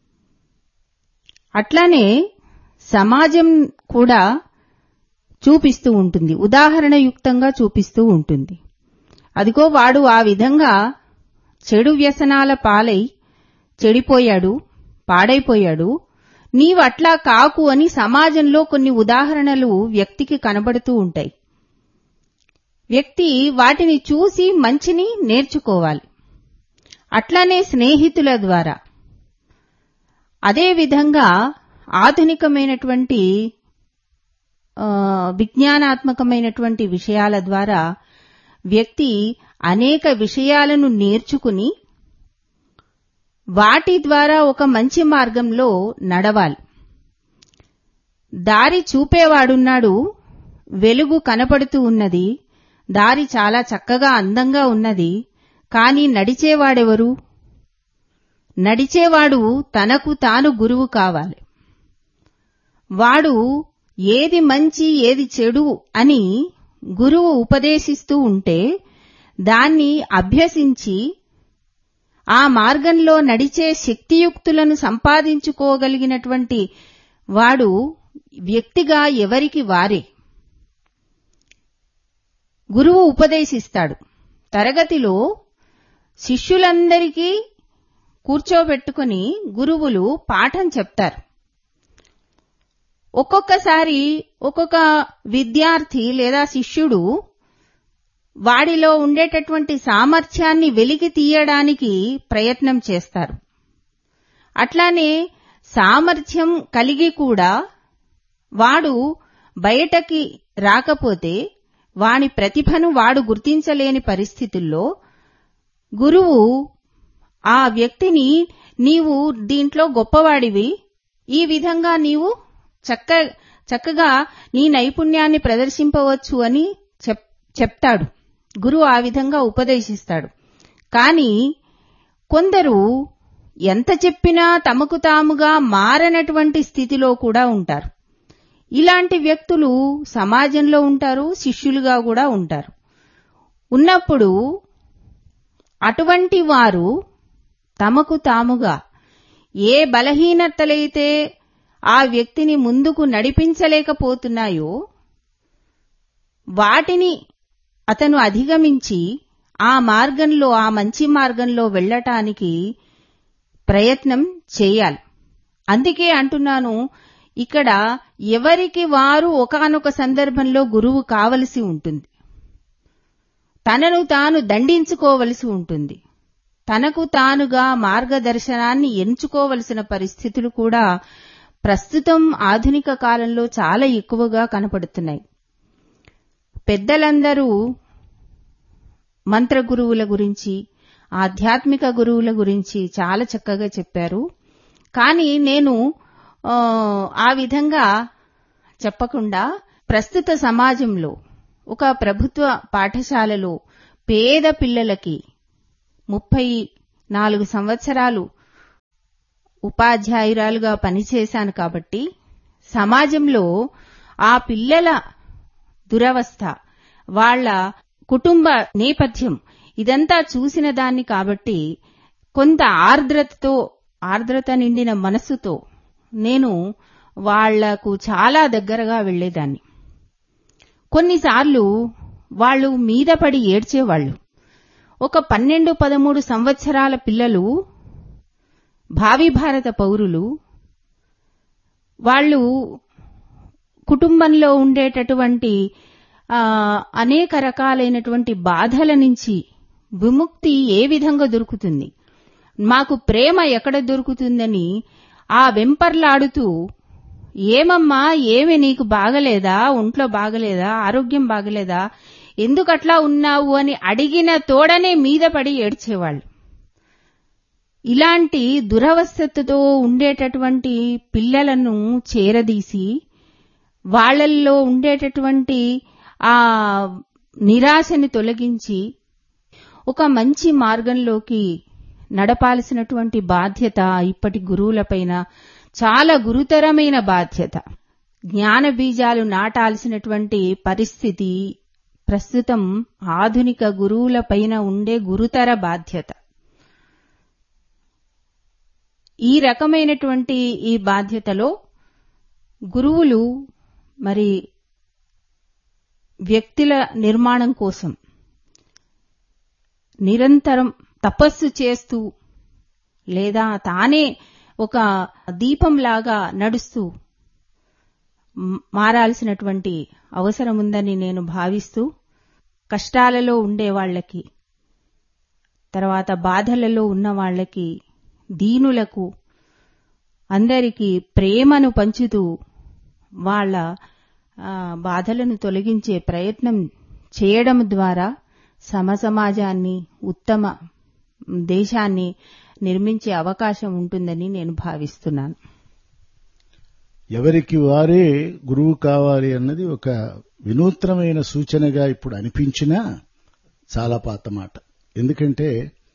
అట్లానే సమాజం కూడా చూపిస్తూ ఉంటుంది ఉదాహరణయుక్తంగా చూపిస్తూ ఉంటుంది అదిగో వాడు ఆ విధంగా చెడు వ్యసనాల పాలై చెడిపోయాడు పాడైపోయాడు నీవట్లా కాకు అని సమాజంలో కొన్ని ఉదాహరణలు వ్యక్తికి కనబడుతూ ఉంటాయి వ్యక్తి వాటిని చూసి మంచిని నేర్చుకోవాలి అట్లానే స్నేహితుల ద్వారా అదేవిధంగా ఆధునికమైనటువంటి విజ్ఞానాత్మకమైనటువంటి విషయాల ద్వారా వ్యక్తి అనేక విషయాలను నేర్చుకుని వాటి ద్వారా ఒక మంచి మార్గంలో నడవాలి దారి చూపేవాడున్నాడు వెలుగు కనపడుతూ ఉన్నది దారి చాలా చక్కగా అందంగా ఉన్నది కాని నడిచేవాడెవరు నడిచేవాడు తనకు తాను గురువు కావాలి వాడు ఏది మంచి ఏది చెడు అని గురువు ఉపదేశిస్తూ ఉంటే దాన్ని అభ్యసించి ఆ మార్గంలో నడిచే శక్తియుక్తులను సంపాదించుకోగలిగినటువంటి వాడు వ్యక్తిగా ఎవరికి వారే గురువు ఉపదేశిస్తాడు తరగతిలో శిష్యులందరికీ కూర్చోబెట్టుకుని గురువులు పాఠం చెప్తారు ఒక్కొక్కసారి ఒక్కొక్క విద్యార్థి లేదా శిష్యుడు వాడిలో ఉండేటటువంటి సామర్థ్యాన్ని వెలికి తీయడానికి ప్రయత్నం చేస్తారు అట్లానే సామర్థ్యం కలిగి కూడా వాడు బయటకి రాకపోతే వాని ప్రతిభను వాడు గుర్తించలేని పరిస్థితుల్లో గురువు ఆ వ్యక్తిని నీవు దీంట్లో గొప్పవాడివి ఈ విధంగా నీవు చక్క చక్కగా నీ నైపుణ్యాన్ని ప్రదర్శింపవచ్చు అని చెప్తాడు గురువు ఆ విధంగా ఉపదేశిస్తాడు కాని కొందరు ఎంత చెప్పినా తమకు తాముగా మారనటువంటి స్థితిలో కూడా ఉంటారు ఇలాంటి వ్యక్తులు సమాజంలో ఉంటారు శిష్యులుగా కూడా ఉంటారు ఉన్నప్పుడు అటువంటి వారు తమకు తాముగా ఏ బలహీనతలైతే ఆ వ్యక్తిని ముందుకు నడిపించలేకపోతున్నాయో వాటిని అతను అధిగమించి ఆ మార్గంలో ఆ మంచి మార్గంలో వెళ్ళటానికి ప్రయత్నం చేయాలి అందుకే అంటున్నాను ఇక్కడ ఎవరికి వారు ఒకనొక సందర్భంలో గురువు కావలసి ఉంటుంది తనను తాను దండించుకోవలసి ఉంటుంది తనకు తానుగా మార్గదర్శనాన్ని ఎంచుకోవలసిన పరిస్థితులు కూడా ప్రస్తుతం ఆధునిక కాలంలో చాలా ఎక్కువగా కనపడుతున్నాయి పెద్దలందరూ మంత్ర గురువుల గురించి ఆధ్యాత్మిక గురువుల గురించి చాలా చక్కగా చెప్పారు కానీ నేను ఆ విధంగా చెప్పకుండా ప్రస్తుత సమాజంలో ఒక ప్రభుత్వ పాఠశాలలో పేద పిల్లలకి ముప్పై నాలుగు సంవత్సరాలు ఉపాధ్యాయురాలుగా పనిచేశాను కాబట్టి సమాజంలో ఆ పిల్లల దురవస్థ వాళ్ళ కుటుంబ నేపథ్యం ఇదంతా చూసిన దాన్ని కాబట్టి కొంత ఆర్ద్రతతో ఆర్ద్రత నిండిన మనస్సుతో నేను వాళ్లకు చాలా దగ్గరగా వెళ్లేదాన్ని కొన్నిసార్లు వాళ్ళు మీద పడి ఏడ్చేవాళ్లు ఒక పన్నెండు పదమూడు సంవత్సరాల పిల్లలు భావి భారత పౌరులు వాళ్ళు కుటుంబంలో ఉండేటటువంటి ఆ, అనేక రకాలైనటువంటి బాధల నుంచి విముక్తి ఏ విధంగా దొరుకుతుంది మాకు ప్రేమ ఎక్కడ దొరుకుతుందని ఆ వెంపర్లాడుతూ ఏమమ్మా ఏమి నీకు బాగలేదా ఒంట్లో బాగలేదా ఆరోగ్యం బాగలేదా ఎందుకట్లా ఉన్నావు అని అడిగిన తోడనే మీద పడి ఏడ్చేవాళ్ళు ఇలాంటి దురవస్థతో ఉండేటటువంటి పిల్లలను చేరదీసి వాళ్ళల్లో ఉండేటటువంటి ఆ నిరాశని తొలగించి ఒక మంచి మార్గంలోకి నడపాల్సినటువంటి బాధ్యత ఇప్పటి గురువులపైన చాలా గురుతరమైన బాధ్యత జ్ఞాన బీజాలు నాటాల్సినటువంటి పరిస్థితి ప్రస్తుతం ఆధునిక గురువులపైన ఉండే గురుతర బాధ్యత ఈ రకమైనటువంటి ఈ బాధ్యతలో గురువులు మరి వ్యక్తుల నిర్మాణం కోసం నిరంతరం తపస్సు చేస్తూ లేదా తానే ఒక దీపంలాగా నడుస్తూ మ్- మారాల్సినటువంటి అవసరం ఉందని నేను భావిస్తూ కష్టాలలో ఉండే వాళ్ళకి తర్వాత బాధలలో ఉన్న వాళ్ళకి దీనులకు అందరికీ ప్రేమను పంచుతూ వాళ్ళ ఆ, బాధలను తొలగించే ప్రయత్నం చేయడం ద్వారా సమసమాజాన్ని ఉత్తమ దేశాన్ని నిర్మించే అవకాశం ఉంటుందని నేను భావిస్తున్నాను ఎవరికి వారే గురువు కావాలి అన్నది ఒక వినూత్నమైన సూచనగా ఇప్పుడు అనిపించినా చాలా పాత మాట ఎందుకంటే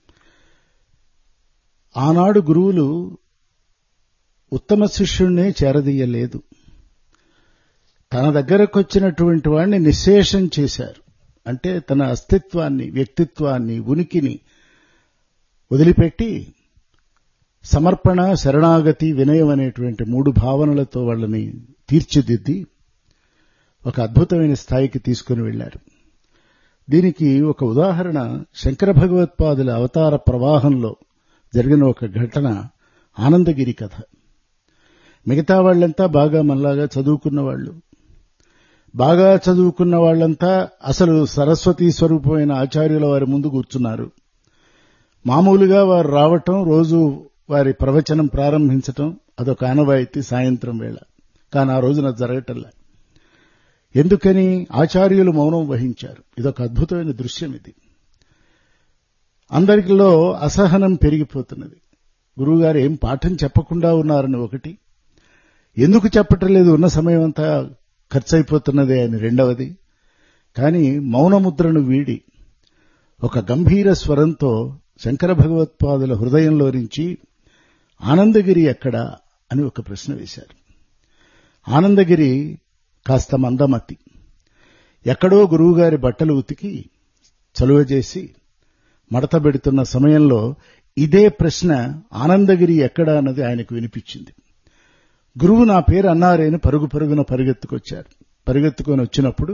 ఆనాడు గురువులు ఉత్తమ శిష్యుణ్ణే చేరదీయలేదు తన దగ్గరకొచ్చినటువంటి వాడిని నిశ్శేషం చేశారు అంటే తన అస్తిత్వాన్ని వ్యక్తిత్వాన్ని ఉనికిని వదిలిపెట్టి సమర్పణ శరణాగతి వినయం అనేటువంటి మూడు భావనలతో వాళ్ళని తీర్చిదిద్ది ఒక అద్భుతమైన స్థాయికి తీసుకుని వెళ్లారు దీనికి ఒక ఉదాహరణ శంకర భగవత్పాదుల అవతార ప్రవాహంలో జరిగిన ఒక ఘటన ఆనందగిరి కథ మిగతా వాళ్ళంతా బాగా మనలాగా చదువుకున్న వాళ్ళు బాగా చదువుకున్న వాళ్ళంతా అసలు సరస్వతీ స్వరూపమైన ఆచార్యుల వారి ముందు కూర్చున్నారు మామూలుగా వారు రావటం రోజు వారి ప్రవచనం ప్రారంభించటం అదొక ఆనవాయితీ సాయంత్రం వేళ కానీ ఆ రోజున జరగటంలా ఎందుకని ఆచార్యులు మౌనం వహించారు ఇదొక అద్భుతమైన దృశ్యం ఇది అందరిలో అసహనం పెరిగిపోతున్నది గురువుగారు ఏం పాఠం చెప్పకుండా ఉన్నారని ఒకటి ఎందుకు చెప్పటం లేదు ఉన్న సమయం అంతా ఖర్చయిపోతున్నదే అని రెండవది కానీ మౌనముద్రను వీడి ఒక గంభీర స్వరంతో శంకర భగవత్పాదుల హృదయంలో నుంచి ఆనందగిరి ఎక్కడా అని ఒక ప్రశ్న వేశారు ఆనందగిరి కాస్త మందమతి ఎక్కడో గురువుగారి బట్టలు ఉతికి చలువ చేసి మడత పెడుతున్న సమయంలో ఇదే ప్రశ్న ఆనందగిరి ఎక్కడా అన్నది ఆయనకు వినిపించింది గురువు నా పేరు అన్నారేని పరుగు పరుగున పరిగెత్తుకొచ్చారు పరిగెత్తుకొని వచ్చినప్పుడు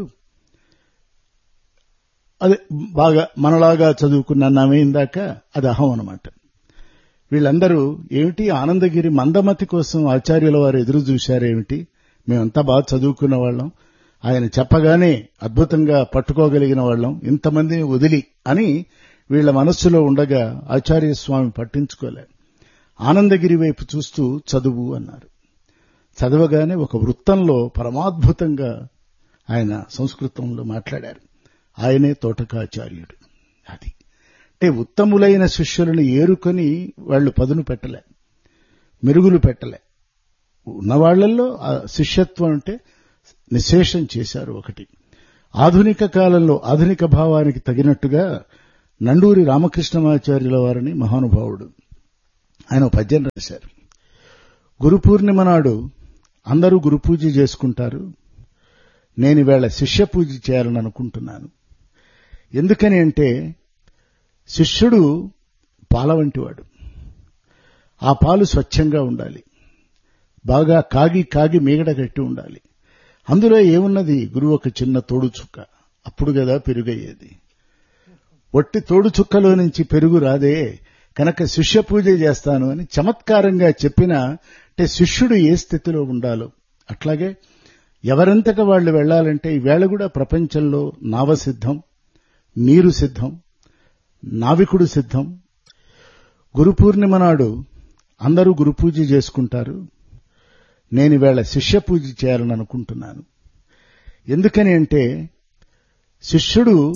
అదే బాగా మనలాగా చదువుకున్న అన్నామే ఇందాక అది అహం అనమాట వీళ్ళందరూ ఏమిటి ఆనందగిరి మందమతి కోసం ఆచార్యుల వారు ఎదురు చూశారేమిటి మేమంతా బాగా చదువుకున్న వాళ్ళం ఆయన చెప్పగానే అద్భుతంగా పట్టుకోగలిగిన వాళ్ళం ఇంతమందిని వదిలి అని వీళ్ల మనస్సులో ఉండగా ఆచార్య స్వామి పట్టించుకోలే ఆనందగిరి వైపు చూస్తూ చదువు అన్నారు చదవగానే ఒక వృత్తంలో పరమాద్భుతంగా ఆయన సంస్కృతంలో మాట్లాడారు ఆయనే తోటకాచార్యుడు అది అంటే ఉత్తములైన శిష్యులను ఏరుకొని వాళ్ళు పదును పెట్టలే మెరుగులు పెట్టలే ఉన్న వాళ్లలో ఆ శిష్యత్వం అంటే నిశేషం చేశారు ఒకటి ఆధునిక కాలంలో ఆధునిక భావానికి తగినట్టుగా నండూరి రామకృష్ణమాచార్యుల వారిని మహానుభావుడు ఆయన ఒక పద్యం రాశారు గురు పూర్ణిమ నాడు అందరూ గురు పూజ చేసుకుంటారు నేను ఈవేళ శిష్య పూజ చేయాలని అనుకుంటున్నాను ఎందుకని అంటే శిష్యుడు పాల వంటివాడు ఆ పాలు స్వచ్ఛంగా ఉండాలి బాగా కాగి కాగి మీగడ కట్టి ఉండాలి అందులో ఏమున్నది గురువు ఒక చిన్న తోడు చుక్క అప్పుడు కదా పెరుగయ్యేది ఒట్టి తోడు చుక్కలో నుంచి పెరుగు రాదే కనుక శిష్య పూజ చేస్తాను అని చమత్కారంగా చెప్పిన అంటే శిష్యుడు ఏ స్థితిలో ఉండాలో అట్లాగే ఎవరంతట వాళ్ళు వెళ్లాలంటే ఈవేళ కూడా ప్రపంచంలో నావ సిద్ధం నీరు సిద్ధం నావికుడు సిద్ధం గురు పూర్ణిమ నాడు అందరూ గురు పూజ చేసుకుంటారు నేను ఈవేళ శిష్య పూజ చేయాలని అనుకుంటున్నాను ఎందుకని అంటే శిష్యుడు